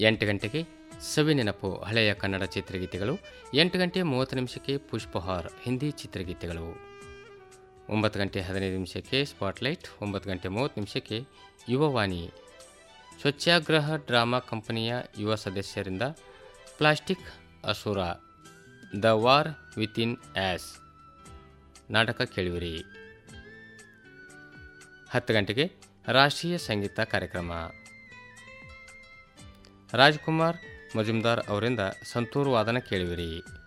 ಎಂಟು ಗಂಟೆಗೆ ಸವಿನೆನಪು ಹಳೆಯ ಕನ್ನಡ ಚಿತ್ರಗೀತೆಗಳು ಎಂಟು ಗಂಟೆ ಮೂವತ್ತು ನಿಮಿಷಕ್ಕೆ ಪುಷ್ಪಹಾರ್ ಹಿಂದಿ ಚಿತ್ರಗೀತೆಗಳು ಒಂಬತ್ತು ಗಂಟೆ ಹದಿನೈದು ನಿಮಿಷಕ್ಕೆ ಸ್ಪಾಟ್ಲೈಟ್ ಒಂಬತ್ತು ಗಂಟೆ ಮೂವತ್ತು ನಿಮಿಷಕ್ಕೆ ಯುವವಾಣಿ ಸ್ವಚ್ಛಾಗ್ರಹ ಡ್ರಾಮಾ ಕಂಪನಿಯ ಯುವ ಸದಸ್ಯರಿಂದ ಪ್ಲಾಸ್ಟಿಕ್ ಅಸುರ ದ ವಾರ್ ವಿತಿನ್ ಆ್ಯಸ್ ನಾಟಕ ಕೇಳುವಿರಿ ಹತ್ತು ಗಂಟೆಗೆ ರಾಷ್ಟ್ರೀಯ ಸಂಗೀತ ಕಾರ್ಯಕ್ರಮ ರಾಜ್ಕುಮಾರ್ ಮಜುಮ್ದಾರ್ ಅವರಿಂದ ಸಂತೂರು ವಾದನ ಕೇಳುವಿರಿ